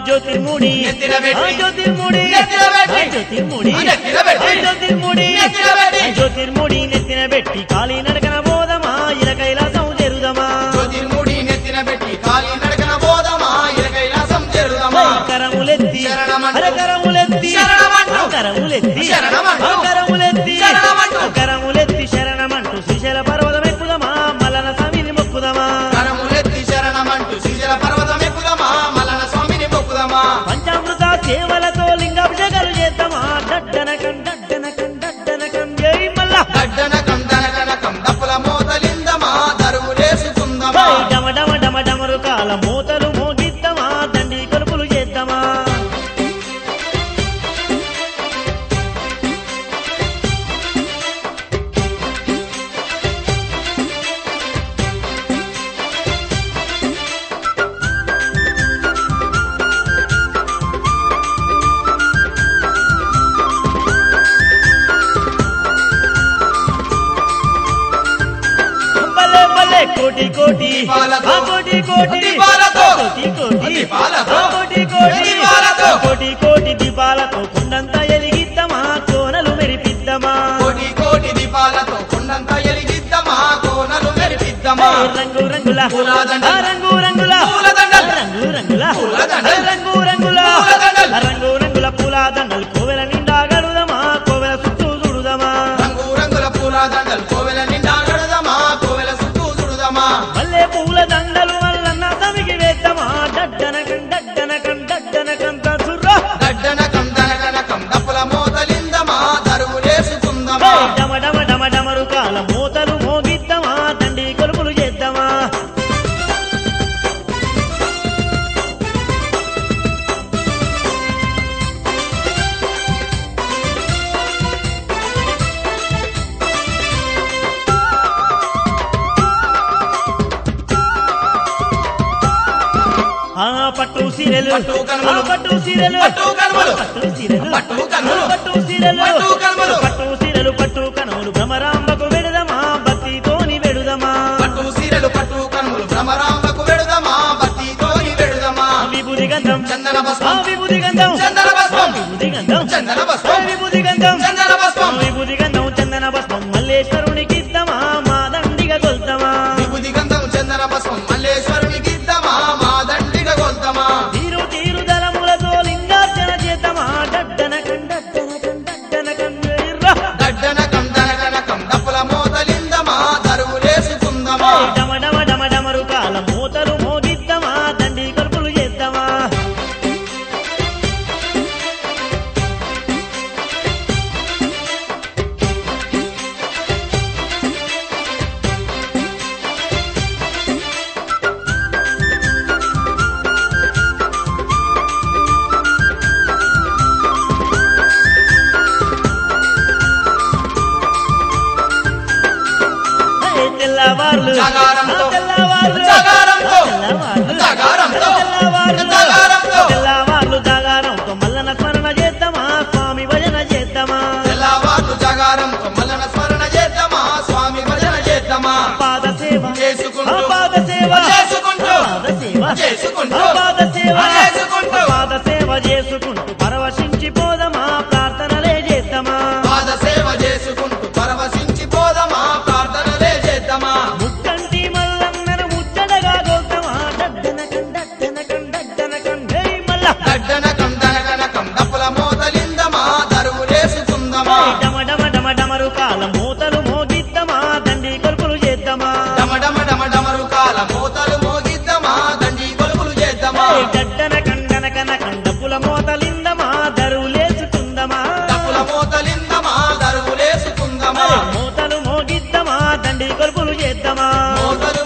జ్యోతిర్ముడి నెత్తిన పెట్టి. ఆ జ్యోతిర్ముడి నెత్తిన పెట్టి. ఆ జ్యోతిర్ముడి ఆ నెత్తిన పెట్టి. ఆ జ్యోతిర్ముడి నెత్తిన పెట్టి. ఆ జ్యోతిర్ముడి నెత్తిన పెట్టి కాలి నడకన పోదమా ఇల కైలాసం చేరుదమా జ్యోతిర్ముడి నెత్తిన పెట్టి కాలి నడకన పోదమా ఇరకైలాసం చేరుదమా కరములెత్తి శరణమంటూ. కరములెత్తి శరణమంటూ. కరములెత్తి శరణమంటూ. కరములెత్తి శరణమంటూ. కరములెత్తి శరణమంటూ శ్రీశైల పర్వతం ఎక్కుదమా మలన స్వామిని మొక్కుదమా కరములెత్తి శరణమంటూ శ్రీశైల పర్వతం ఎక్కుదమా మలన స్వామిని మొక్కుదమా పంచామృత సేవలతో లింగాభిషేకాలు చేద్దామా డడ్డనకం డడ్డనకం డడ్డనకం జై మల్లా గడ్డనకం దనకనకం దప్పుల మోతలిందమా దరువులేసుకుందమా జై డమ డమ డమ డమరు కాల మూతలు మోగిద్దామా దండి కొలుపులు చేద్దామా భలే భలే కోటి కోటి దీపాలతో, ఆ కోటి కోటి దీపాలతో, కోటి కోటి దీపాలతో, ఆ కోటి కోటి దీపాలతో, కోటి కోటి దీపాలతో కుండంతా ఎలిగిద్దామా కోనలు మెరిపిద్దామా కోటి కోటి దీపాలతో కొండంత ఎలిగిద్దమా కోనలు మెరిపిద్దమా రంగు రంగుల పూలదండలు. ఆ రంగు రంగుల పూలదండలు. రంగు రంగుల పూలదండలు. రంగు రంగుల పూలదండలు. రంగు రంగుల పూల దండలు కోవెల నిండా గడుదమా కోవెల చుట్టూ చూడుదమా రంగు రంగుల పూల దండలు కోవెల నిండా గడదమా కోవెల చుట్టూ చుడుదమా మల్లె పూల దండలు వల్లన్న తమికి వేద్దామా డడ్డనకం డడ్డనకం డడ్డనకం చుర్రా గడ్డనకం దనకనకం దప్పుల మోతలిందమా దరువులేసుకుందమా డమ డమ డమ డమరు కాల మూతలు మోగిద్దామా దండి కొలుపులు చేద్దామా ఆ పట్టు సీరెలు పట్టు కనుమలు. ఆ పట్టు సీరెలు పట్టు కనుమలు. పట్టు సీరెలు పట్టు కనుమలు. పట్టు సీరెలు పట్టు కనుమలు. పట్టు సీరెలు పట్టు కనుమలు భ్రమరాంబకు వెడుదమా భక్తితోని వెడుదమా పట్టు సీరలు పట్టు కనుములు భ్రమరాంబకు వెడుదమా భక్తితోని వెడుదమా విభూది గంధం చందన ఆ భస్మం విభూది గంధం చందన భస్మం విభూది గంధం చందన ఆ భస్మం విభూది గంధం చందన భస్మం విభూది గంధం చందన భస్మం మల్లేశ్వరునికి ఇద్దామా మా దండిగా కొల్తామా విభూది గంధం చందన భస్మం మల్లేశ్వరునికి ఇద్దామా మా దండిగా కొల్తమా తీరు తీరు దళములతో లింగార్చన చేద్దామా డడ్డనకం డడ్డనకం డడ్డనకం ఎర్ర. గడ్డనకం దనకనకం దప్పుల మోతలిందమా దరువులేసుకుందమా డమ డమ డమ డమరు కాల మూతలు మోగిద్దామా దండి కొలుపులు చేద్దామా హే, తెల్లవార్లు జాగారంతో, ఆ తెల్లవార్లు జాగారంతో, ఆ తెల్లవార్లు జాగారంతో, తెల్లవార్లు జాగారంతో, తెల్లవార్లు జాగారంతో మల్లన స్మరణ చేద్దామా స్వామి భజన చేద్దామా తెల్లవారు జగారంతో మల్లన స్మరణ చేద్దామా స్వామి భజన చేద్దామా పాద సేవ చేసుకుంటూ, ఆ పాద సేవ చేసుకుంటూ, పాద సేవ చేసుకుంటూ, ఆ పాద సేవ చేసుకుంటూ, పాద సేవ చేసుకుంటూ పరవశించి పోదమా ప్రార్థనలే చేద్దామా పాద సేవ చేసుకుంటూ పరవశించి పోదమా ప్రార్థనలే చేద్దామా ముక్కంటి మల్లన్నను ముచ్చటగా గోల్తామా డడ్డనకం డడ్డనకం డడ్డనకం జై మల్ల గడ్డనకం దనకనకం దప్పుల మోతలిందమా దరువులేసుకుందమా డమ డమ డమ డమరు కాల మూతలు మోగిద్దామా దండి కొలుపులు చేద్దామా డమ డమ డమ డమరు కాల మూతలు మోగిద్దామా దండి కొలుపులు చేద్దామా డడ్డన కండన కనకం డప్పుల మోతలిందమా దరువులేసుకుందమా డప్పుల మోతలిందమా దరువులేసుకుందమా మూతలు మోగిద్దామా దండి కొలుపులు చేద్దామా మోతలు